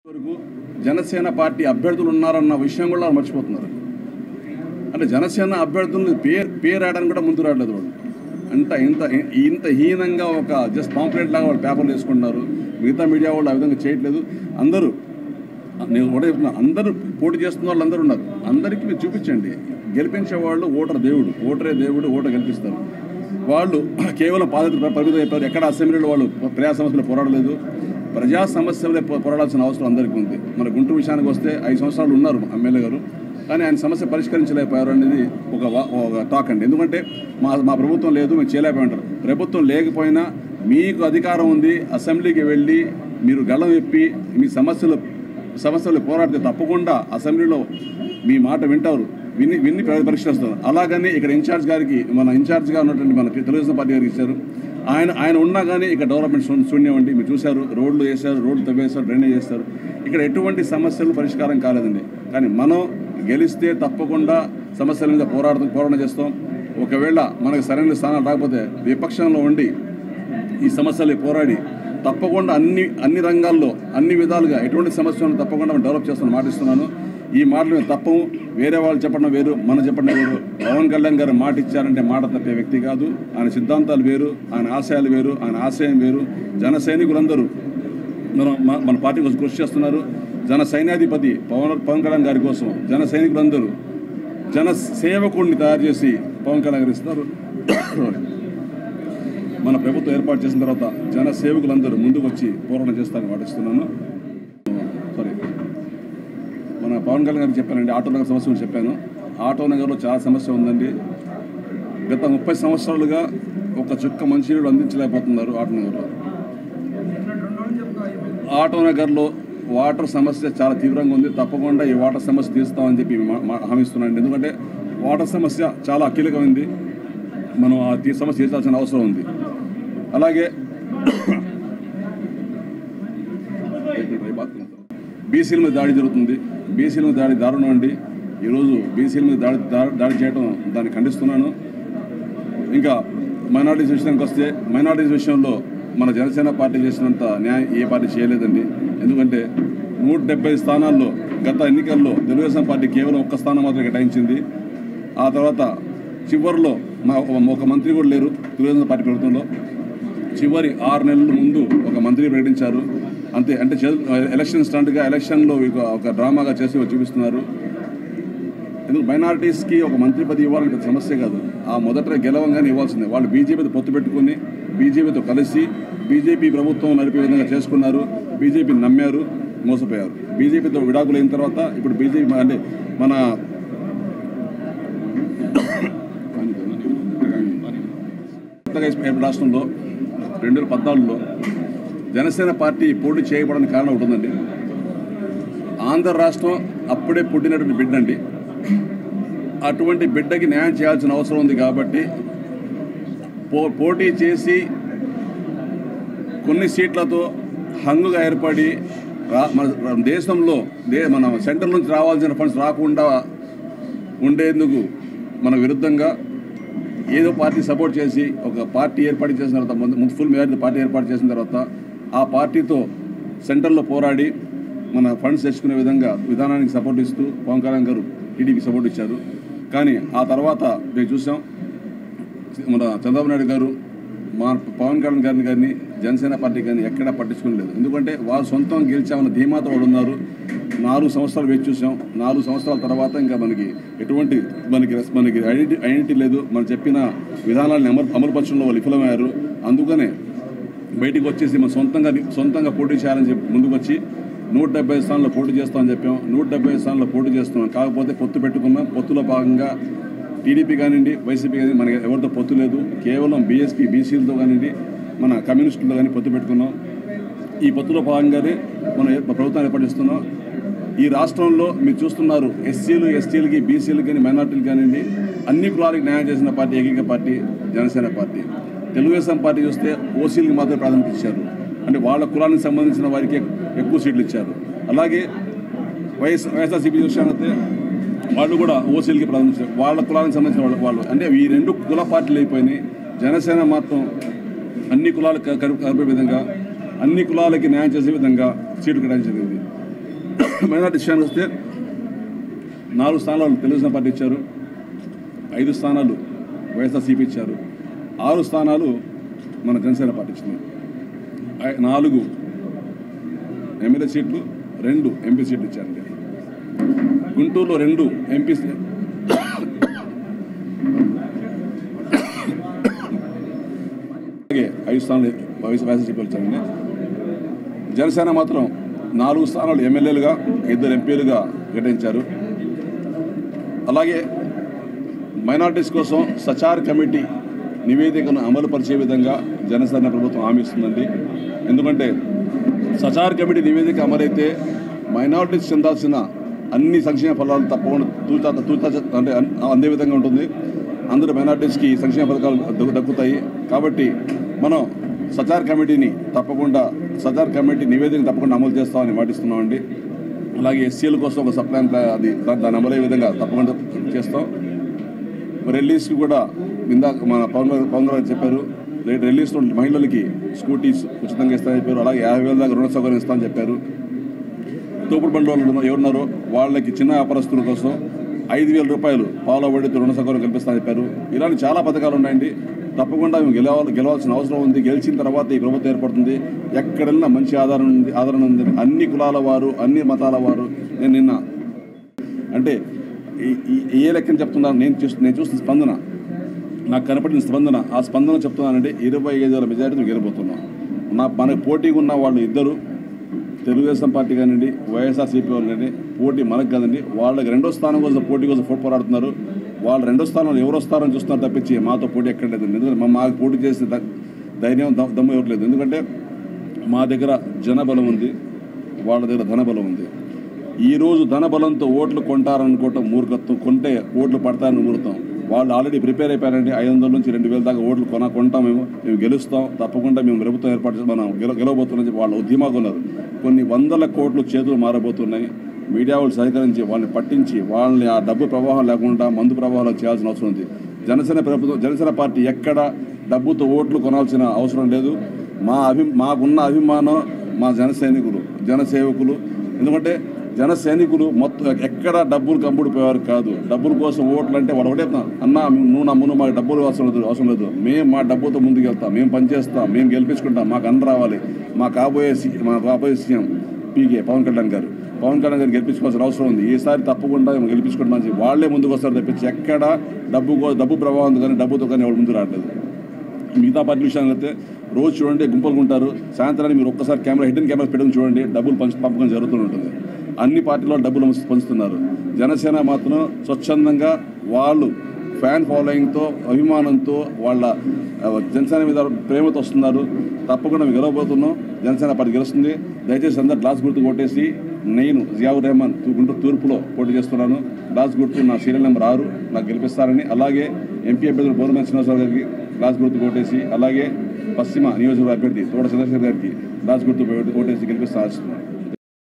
వరకు జనసేన పార్టీ అభ్యర్థులు ఉన్నారన్న విషయం కూడా మర్చిపోతున్నారు అంటే జనసేన అభ్యర్థులను పేరు పేరు రాయడానికి కూడా ముందు రావట్లేదు వాళ్ళు అంత ఇంత ఇంత హీనంగా ఒక జస్ట్ పాంప్లెట్ లాగా వాళ్ళు పేపర్లు వేసుకుంటున్నారు మిగతా మీడియా వాళ్ళు ఆ విధంగా చేయట్లేదు అందరూ నేను కూడా చెప్తున్నా అందరూ పోటీ చేస్తున్న వాళ్ళు అందరూ ఉన్నారు అందరికీ మీరు చూపించండి గెలిపించే వాళ్ళు ఓటర్ దేవుడు ఓటరే దేవుడు ఓటర్ గెలిపిస్తారు వాళ్ళు కేవలం పాదయాత్ర పరిమితం అయిపోయారు ఎక్కడ అసెంబ్లీలో వాళ్ళు ప్రజా సమస్యలు పోరాడలేదు ప్రజా సమస్యలే పో- పోరాడాల్సిన అవసరం అందరికీ ఉంది మన గుంటూరు విషయానికి వస్తే ఐదు సంవత్సరాలు ఉన్నారు ఎమ్మెల్యే గారు కానీ ఆయన సమస్య పరిష్కరించలేకపోయారు అనేది ఒక వా- ఒక టాక్ అండి ఎందుకంటే మా మా ప్రభుత్వం లేదు మేము చేయలేకపోయింటారు ప్రభుత్వం లేకపోయినా మీకు అధికారం ఉంది అసెంబ్లీకి వెళ్ళి మీరు గళం ఎప్పి మీ సమస్యలు సమస్యలు పోరాడితే తప్పకుండా అసెంబ్లీలో మీ మాట వింటారు విని విన్ని పరి- పరిష్కరిస్తారు అలాగని ఇక్కడ ఇన్ఛార్జ్ గారికి మన ఇన్ఛార్జ్గా ఉన్నటువంటి మన తెలుగుదేశం పార్టీ గారికి ఇచ్చారు ఆయన ఆయన ఉన్నా కానీ ఇక్కడ డెవలప్మెంట్ శూ- శూన్యమండి మీరు చూశారు రోడ్లు వేశారు రోడ్లు తవ్వేశారు డ్రైనేజ్ చేస్తారు ఇక్కడ ఎటువంటి సమస్యలు పరిష్కారం కాలేదండి కానీ మనం గెలిస్తే తప్పకుండా సమస్యల మీద పోరాడుతూ పోరాటం చేస్తాం ఒకవేళ మనకు సరైన స్థానాలు రాకపోతే విపక్షంలో ఉండి ఈ సమస్యలు పోరాడి తప్పకుండా అన్ని అన్ని రంగాల్లో అన్ని విధాలుగా ఎటువంటి సమస్యలను తప్పకుండా మనం డెవలప్ చేస్తామని మాటిస్తున్నాను ఈ మాటలు మేము తప్పము వేరే వాళ్ళు చెప్పడం వేరు మనం చెప్పడం వేరు పవన్ కళ్యాణ్ గారు మాట ఇచ్చారంటే మాట తప్పే వ్యక్తి కాదు ఆయన సిద్ధాంతాలు వేరు ఆయన ఆశయాలు వేరు ఆయన ఆశయం వేరు జన సైనికులందరూ మన మన- మన పార్టీ కోసం కృషి చేస్తున్నారు జన సైన్యాధిపతి పవన్ పవన్ కళ్యాణ్ గారి కోసం జన సైనికులందరూ జన సేవకుడిని తయారు చేసి పవన్ కళ్యాణ్ గారు ఇస్తున్నారు మన ప్రభుత్వం ఏర్పాటు చేసిన తర్వాత జన సేవకులందరూ ముందుకు వచ్చి పోరాటం చేస్తారని పాటిస్తున్నాను సారీ మన పవన్ కళ్యాణ్ గారికి చెప్పానండి ఆటో నగర్ సమస్య గురించి చెప్పాను ఆటో నగర్లో చాలా సమస్య ఉందండి గత ముప్పై సంవత్సరాలుగా ఒక చుక్క మంచినీళ్ళు అందించలేకపోతున్నారు ఆటో నగర్లో ఆటో నగర్లో వాటర్ సమస్య చాలా తీవ్రంగా ఉంది తప్పకుండా ఈ వాటర్ సమస్య తీస్తామని చెప్పి మా- మా- హామీ ఇస్తున్నాను ఎందుకంటే వాటర్ సమస్య చాలా కీలకమైంది మనం ఆ తీ సమస్య తీర్చాల్సిన అవసరం ఉంది అలాగే బీసీల మీద దాడి జరుగుతుంది బీసీల మీద దాడి దారుణం అండి ఈరోజు బీసీల మీద దాడి దా- దాడి చేయడం దాన్ని ఖండిస్తున్నాను ఇంకా మైనార్టీస్ విషయానికి వస్తే మైనార్టీస్ విషయంలో మన జనసేన పార్టీ చేసినంత న్యాయం ఏ పార్టీ చేయలేదండి ఎందుకంటే నూట డెబ్బై స్థానాల్లో గత ఎన్నికల్లో తెలుగుదేశం పార్టీ కేవలం ఒక్క స్థానం మాత్రమే కేటాయించింది ఆ తర్వాత చివరిలో మా ఒక మంత్రి కూడా లేరు తెలుగుదేశం పార్టీ ప్రభుత్వంలో చివరి ఆరు నెలల ముందు ఒక మంత్రి ప్రకటించారు అంతే అంటే చే- ఎలక్షన్ స్టంట్గా ఎలక్షన్లో ఇక ఒక డ్రామాగా చేసి చూపిస్తున్నారు ఎందుకు మైనారిటీస్కి ఒక మంత్రి పదవి ఇవ్వాలంటే పెద్ద సమస్య కాదు ఆ మొదట గెలవంగానే ఇవ్వాల్సిందే వాళ్ళు బీజేపీతో పొత్తు పెట్టుకుని బీజేపీతో కలిసి బీజేపీ ప్రభుత్వం నడిపే విధంగా చేసుకున్నారు బీజేపీ నమ్మారు మోసపోయారు బీజేపీతో విడాకులు అయిన తర్వాత ఇప్పుడు బీజేపీ అంటే మన కొత్తగా ఏర్పడిన రాష్ట్రంలో రెండు వేల పద్నాలుగులో జనసేన పార్టీ పోటీ చేయబడడానికి కారణం ఒకటి ఉందండి ఆంధ్ర రాష్ట్రం అప్పుడే పుట్టినటువంటి బిడ్డ అండి అటువంటి బిడ్డకి న్యాయం చేయాల్సిన అవసరం ఉంది కాబట్టి పో పోటీ చేసి కొన్ని సీట్లతో హంగుగా ఏర్పడి రా మన దేశంలో దే మన సెంటర్ నుంచి రావాల్సిన ఫండ్స్ రాకుండా ఉండేందుకు మన విరుద్ధంగా ఏదో పార్టీ సపోర్ట్ చేసి ఒక పార్టీ ఏర్పాటు చేసిన తర్వాత ముందు ముందు ఫుల్ మెజారిటీ పార్టీ ఏర్పాటు చేసిన తర్వాత ఆ పార్టీతో సెంటర్లో పోరాడి మన ఫండ్స్ తెచ్చుకునే విధంగా విధానానికి సపోర్ట్ ఇస్తూ పవన్ కళ్యాణ్ గారు టీడీపీ సపోర్ట్ ఇచ్చారు కానీ ఆ తర్వాత మేము చూసాం మన చంద్రబాబు నాయుడు గారు మా పవన్ కళ్యాణ్ గారిని కానీ జనసేన పార్టీ కానీ ఎక్కడా పట్టించుకోలేదు ఎందుకంటే వారు సొంతం గెలిచామన్న ధీమాతో వాళ్ళు ఉన్నారు నాలుగు సంవత్సరాలు వేచి చూసాం నాలుగు సంవత్సరాల తర్వాత ఇంకా మనకి ఎటువంటి మనకి రెస్- మనకి ఐడెంటి ఐడెంటిటీ లేదు మనం చెప్పిన విధానాలను అమలు అమలుపరచడంలో వాళ్ళు విఫలమయ్యారు అందుకనే బయటికి వచ్చేసి మనం సొంతంగా సొంతంగా పోటీ చేయాలని చెప్పి ముందుకు వచ్చి నూట డెబ్బై స్థానంలో పోటీ చేస్తామని చెప్పాం నూట డెబ్బై స్థానంలో పోటీ చేస్తున్నాం కాకపోతే పొత్తు పెట్టుకున్నాం పొత్తులో భాగంగా టీడీపీ కానివ్వండి వైసీపీ కానీ మనకి ఎవరితో పొత్తు లేదు కేవలం బీఎస్పీ బీసీలతో కానివ్వండి మన కమ్యూనిస్టులతో కానీ పొత్తు పెట్టుకున్నాం ఈ పొత్తులో భాగంగానే మనం ఏ- ప్రభుత్వం ఏర్పడిస్తున్నాం ఈ రాష్ట్రంలో మీరు చూస్తున్నారు ఎస్సీలు ఎస్టీలకి బీసీలకి కానీ మైనార్టీలు కానివ్వండి అన్ని కులాలకు న్యాయం చేసిన పార్టీ ఏకైక party Janasena party Telugu Desam party చూస్తే ఓసీలకి మాత్రమే ప్రాధాన్యత ఇచ్చారు అంటే వాళ్ళ కులానికి సంబంధించిన వారికి ఎక్కువ సీట్లు ఇచ్చారు అలాగే వైఎస్ వైఎస్ఆర్సీపీ చూసినట్లయితే వాళ్ళు కూడా ఓసీలకి ప్రాధాన్యత ఇచ్చారు వాళ్ళ కులానికి సంబంధించిన వాళ్ళు వాళ్ళు అంటే ఈ రెండు కుల పార్టీలు అయిపోయినాయి జనసేన మాత్రం అన్ని కులాలకు కలిపి కలిపే విధంగా అన్ని కులాలకి న్యాయం చేసే విధంగా సీట్లు కేటాయించగలిగింది మైనార్టీ విషయానికి వస్తే నాలుగు స్థానాలు తెలుగుదేశం పార్టీ ఇచ్చారు ఐదు స్థానాలు వైఎస్ఆర్సీపీ ఇచ్చారు ఆరు స్థానాలు మన జనసేన పార్టీ ఇచ్చింది ఐ- నాలుగు ఎమ్మెల్యే సీట్లు రెండు ఎంపీ సీట్లు ఇచ్చారండి గుంటూరులో రెండు ఎంపీ సీ- అలాగే ఐదు స్థానాలు వైఎస్ వైఎస్ఆర్సీపీ వచ్చారండి జనసేన మాత్రం నాలుగు స్థానాలు ఎమ్మెల్యేలుగా ఇద్దరు ఎంపీలుగా కేటాయించారు అలాగే మైనార్టీస్ కోసం సచార్ కమిటీ నివేదికను అమలు పరిచే విధంగా జనసేన ప్రభుత్వం హామీ ఇస్తుందండి ఎందుకంటే సచార్ కమిటీ నివేదిక అమలైతే మైనార్టీస్ చెందాల్సిన అన్ని సంక్షేమ ఫలాలు తప్పకుండా తూచా తూచా అంటే అన్- అందే విధంగా ఉంటుంది అందరు మైనార్టీస్కి సంక్షేమ పథకాలు దక్కు- దక్కుతాయి కాబట్టి మనం సచార్ కమిటీని తప్పకుండా సచార్ కమిటీ నివేదిక తప్పకుండా అమలు చేస్తామని మాటిస్తున్నామండి అలాగే ఎస్సీల కోసం ఒక సప్లాన్ ప్లా అది దా- దాన్ని అమలయ్యే విధంగా తప్పకుండా చేస్తాం రిలీజ్కి కూడా ఇందాక మన పవన్ గారు పవన్ గారు చెప్పారు రేపు రిలీజ్ మహిళలకి స్కూటీస్ ఉచితంగా ఇస్తామని చెప్పారు అలాగే యాభై వేల దాకా రుణ సౌకర్యం ఇస్తామని చెప్పారు తోపుడు బండి వాళ్ళు ఉన్నారు- ఎవరున్నారో వాళ్ళకి చిన్న వ్యాపారస్తుల కోసం ఐదు వేల రూపాయలు పాల వడ్డీతో రుణ సౌకర్యం కల్పిస్తామని చెప్పారు ఇలాంటి చాలా పథకాలు ఉన్నాయండి తప్పకుండా మేము గెలవాలి గెలవాల్సిన అవసరం ఉంది గెలిచిన తర్వాత ఈ ప్రభుత్వం ఏర్పడుతుంది ఎక్కడెళ్ళినా మంచి ఆదరణ ఉంది ఆదరణ ఉంది అన్ని కులాల వారు అన్ని మతాల వారు నేను నిన్న అంటే ఈ- ఈ- ఏ లెక్కన చెప్తున్నాను నేను చూసి నేను చూసిన స్పందన నాకు కనపడిన స్పందన ఆ స్పందన చెప్తున్నానంటే ఇరవై ఐదు వేల మెజారిటీ గెలిపోతున్నాం నా మనకు పోటీగా ఉన్న వాళ్ళు ఇద్దరు తెలుగుదేశం పార్టీ కానివ్వండి వైఎస్ఆర్సీపీ వాళ్ళు కానీ పోటీ మనకు కాదండి వాళ్ళకి రెండో స్థానం కోసం పోటీ కోసం పోటీ పోరాడుతున్నారు వాళ్ళు రెండో స్థానంలో ఎవరో స్థానం చూస్తున్నారు తప్పించి మాతో పోటీ ఎక్కడ లేదు ఎందుకంటే మా- మాకు పోటీ చేసే ద- ధైర్యం దమ్- దమ్ము ఇవ్వట్లేదు ఎందుకంటే మా దగ్గర జనబలం ఉంది వాళ్ళ దగ్గర ధనబలం ఉంది ఈ రోజు ధనబలంతో ఓట్లు కొంటారనుకోవటం మూర్ఖత్వం కొంటే ఓట్లు పడతారని మూర్ఖం వాళ్ళు ఆల్రెడీ ప్రిపేర్ అయిపోయారండి ఐదు వందల నుంచి రెండు వేల దాకా ఓట్లు కొన కొంటాం మేము మేము గెలుస్తాం తప్పకుండా మేము ప్రభుత్వం ఏర్పాటు చేసి మనం గెల గెలవబోతున్నాం చెప్పి వాళ్ళు ఉద్యమాగా ఉన్నారు కొన్ని వందల కోట్లు చేతులు మారబోతున్నాయి మీడియా వాళ్ళు సహకరించి వాళ్ళని పట్టించి వాళ్ళని ఆ డబ్బు ప్రవాహం లేకుండా మందు ప్రవాహంలో చేయాల్సిన అవసరం ఉంది జనసేన ప్రభుత్వం జనసేన పార్టీ ఎక్కడ డబ్బుతో ఓట్లు కొనాల్సిన అవసరం లేదు మా అభి మాకున్న అభిమానం మా జన సైనికులు జన సేవకులు ఎందుకంటే జన సైనికులు మొత్తం ఎక్కడ డబ్బులు కంపుడిపోయేవారు కాదు డబ్బుల కోసం ఓట్లు అంటే వాడు ఒకటే చెప్తాం, అన్నా నువ్వు నమ్మును మాకు డబ్బులు అవసరం లేదు అవసరం లేదు మేము మా డబ్బుతో ముందుకు వెళ్తాం మేము పనిచేస్తాం మేము గెలిపించుకుంటాం మాకు అన్న రావాలి మా కాబోయే సి- మా కాబోయే సీఎం పీకే పవన్ కళ్యాణ్ గారు పవన్ కళ్యాణ్ గారు గెలిపించుకోవాల్సిన అవసరం ఉంది ఈసారి తప్పకుండా మేము గెలిపించుకుంటామని చెప్పి వాళ్ళే ముందుకు వస్తారు తప్పించి ఎక్కడ డబ్బు కో- డబ్బు ప్రభావం కానీ డబ్బుతో కానీ ఎవరు ముందు రావట్లేదు మిగతా పార్టీ విషయానికి అయితే రోజు చూడండి గుంపలు ఉంటారు సాయంత్రానికి మీరు ఒక్కసారి కెమెరా హిడెన్ కెమెరా పెట్టుకుని చూడండి డబ్బులు పంచ పంపకం జరుగుతూ ఉంటుంది అన్ని పార్టీలో డబ్బులు పంచు- పంచుతున్నారు జనసేన మాత్రం స్వచ్ఛందంగా వాళ్ళు ఫ్యాన్ ఫాలోయింగ్తో అభిమానంతో వాళ్ళ ఆ, జనసేన మీద ప్రేమతో వస్తున్నారు తప్పకుండా మేము గెలవబోతున్నాం జనసేన పార్టీ గెలుస్తుంది దయచేసి అందరు గ్లాస్ గుర్తు కొట్టేసి నేను జియావుర్ రెహమాన్ తూ- గుంటూరు తూర్పులో పోటీ చేస్తున్నాను గ్లాస్ గుర్తు నా సీరియల్ నెంబర్ ఆరు నాకు గెలిపిస్తారని అలాగే ఎంపీ అభ్యర్థులు బోర్మన్ శ్రీనివాసరావు గారికి గ్లాస్ గుర్తు కొట్టేసి అలాగే పశ్చిమ నియోజకవర్గ అభ్యర్థి తోట చంద్రశేఖర్ గారికి గ్లాస్ గుర్తు కొట్టేసి గెలిపిస్తా ఆశిస్తున్నాను